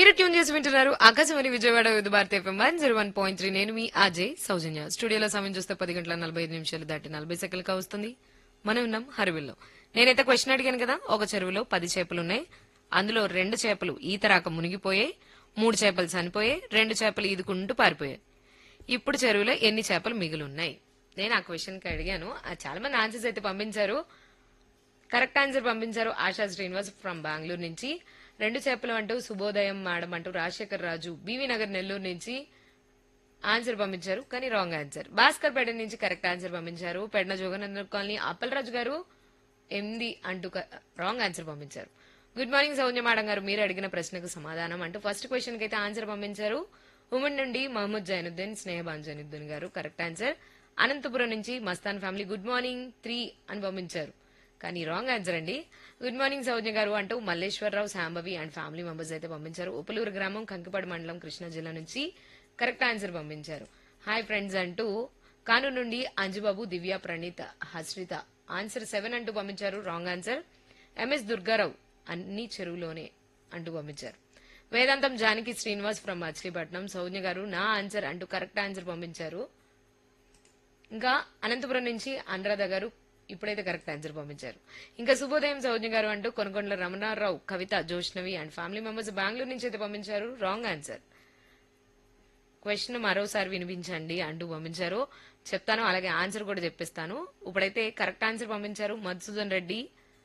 మీరు ట్యూన్ చేసి వింటున్నారు Akashvani Vijayawada Vividh Bharati FM one zero one point three నేను మీ అజయ్ సౌజన్య స్టూడియోలో సమయం చూస్తే పది గంటల నలభై ఐదు నిమిషాలు దాటి నలభై సెకండ్లుగా వస్తుంది మనం ఉన్నాం హరివిల్లో నేనైతే క్వశ్చన్ అడిగాను కదా ఒక చెరువులో పది చేపలున్నాయి అందులో రెండు చేపలు ఈత రాక మునిగిపోయాయి మూడు చేపలు చనిపోయాయి రెండు చేపలు ఈదుకుంటూ పారిపోయాయి ఇప్పుడు చెరువులో ఎన్ని చేపలు మిగిలి ఉన్నాయి నేను ఆ క్వశ్చన్ కి అడిగాను ఆ చాలా మంది ఆన్సర్స్ అయితే పంపించారు కరెక్ట్ ఆన్సర్ పంపించారు ఆశా శ్రీనివాస్ ఫ్రమ్ బెంగళూరు నుంచి రెండు చేపలు అంటూ శుభోదయం మేడం అంటూ రాజశేఖర్ రాజు బీవీ నగర్ నెల్లూరు నుంచి ఆన్సర్ పంపించారు కానీ రాంగ్ ఆన్సర్ భాస్కర్ పేట నుంచి కరెక్ట్ ఆన్సర్ పంపించారు పెడన జోగనందన్ కాలనీ అప్పలరాజు గారు ఎనిమిది అంటూ రాంగ్ ఆన్సర్ పంపించారు good morning Soujanya madam garu మీరు అడిగిన ప్రశ్నకు సమాధానం అంటూ ఫస్ట్ క్వశ్చన్ కి అయితే ఆన్సర్ పంపించారు ఉమెన్ నుండి మహమ్మద్ జైనుద్దీన్ స్నేహబాన్ జైనుద్దీన్ గారు కరెక్ట్ ఆన్సర్ అనంతపురం నుంచి Mastan family good morning three అని పంపించారు కానీ రాంగ్ ఆన్సర్ అండి గుడ్ మార్నింగ్ సౌజ్ఞ గారు అంటూ Malleswararao Shambhavi and family members అయితే పంపించారు ఉపలూరు గ్రామం కంకిపాడు మండలం కృష్ణా జిల్లా నుంచి కరెక్ట్ ఆన్సర్ పంపించారు హాయ్ ఫ్రెండ్స్ అంటూ కాను నుండి అంజుబాబు దివ్య ప్రణీత హస్రిత ఆన్సర్ సెవెన్ అంటూ పంపించారు రాంగ్ ఆన్సర్ ఎంఎస్ దుర్గారావు అన్ని చెరువులోనే అంటూ పంపించారు వేదాంతం జానకి శ్రీనివాస్ ఫ్రమ్ మచిలీపట్నం సౌజ్ఞ గారు నా ఆన్సర్ అంటూ కరెక్ట్ ఆన్సర్ పంపించారు ఇంకా అనంతపురం నుంచి అనురాధ గారు ఇప్పుడైతే కరెక్ట్ ఆన్సర్ పంపించారు ఇంకా శుభోదయం సౌజ్ఞ గారు అంటూ Konakondala Ramanarao Kavitha Joshnavi and family members Bengaluru నుంచి అయితే పంపించారు రాంగ్ ఆన్సర్ క్వశ్చన్ మరోసారి వినిపించండి అంటూ పంపించారు చెప్తాను అలాగే ఆన్సర్ కూడా చెప్పిస్తాను ఇప్పుడైతే కరెక్ట్ ఆన్సర్ పంపించారు మధుసూదన్ రెడ్డి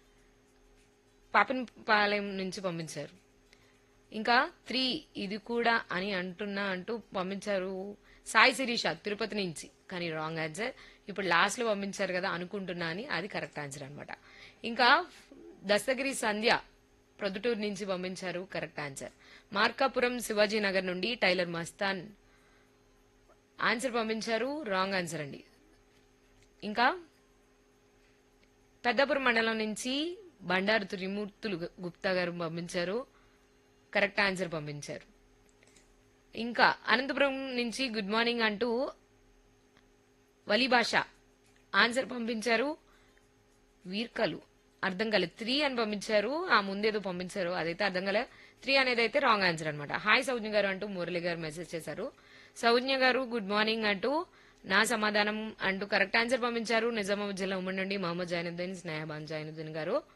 పాపనపాలెం నుంచి పంపించారు ఇంకా త్రీ ఇది కూడా అని అంటున్నా అంటూ పంపించారు సాయి శిరీష తిరుపతి నుంచి కానీ రాంగ్ ఆన్సర్ ఇప్పుడు లాస్ట్ లో పంపించారు కదా అనుకుంటున్నా అని అది కరెక్ట్ ఆన్సర్ అన్నమాట ఇంకా దస్తగిరి సంధ్య ప్రొద్దుటూరు నుంచి పంపించారు కరెక్ట్ ఆన్సర్ మార్కాపురం శివాజీ నగర్ నుండి టైలర్ మస్తాన్ ఆన్సర్ పంపించారు రాంగ్ ఆన్సర్ అండి ఇంకా పెద్దపురం మండలం నుంచి బండారు త్రిమూర్తులు గుప్తా గారు పంపించారు కరెక్ట్ ఆన్సర్ పంపించారు ఇంకా అనంతపురం నుంచి గుడ్ మార్నింగ్ అంటూ వలి భాష ఆన్సర్ పంపించారు వీర్కలు అర్థం కాలేదు త్రీ అని పంపించారు ఆ ముందేదో పంపించారు అదైతే అర్థం కాలే త్రీ అనేది అయితే రాంగ్ ఆన్సర్ అనమాట హాయ్ సౌజ్ఞ గారు అంటూ మురళి గారు మెసేజ్ చేశారు సౌజ్ఞ గారు గుడ్ మార్నింగ్ అంటూ నా సమాధానం అంటూ కరెక్ట్ ఆన్సర్ పంపించారు నిజామాబాద్ జిల్లా ఉమ్మడి నుండి మహమ్మద్ జైనుద్దీన్ స్నేహబాన్ జైనుద్దీన్ గారు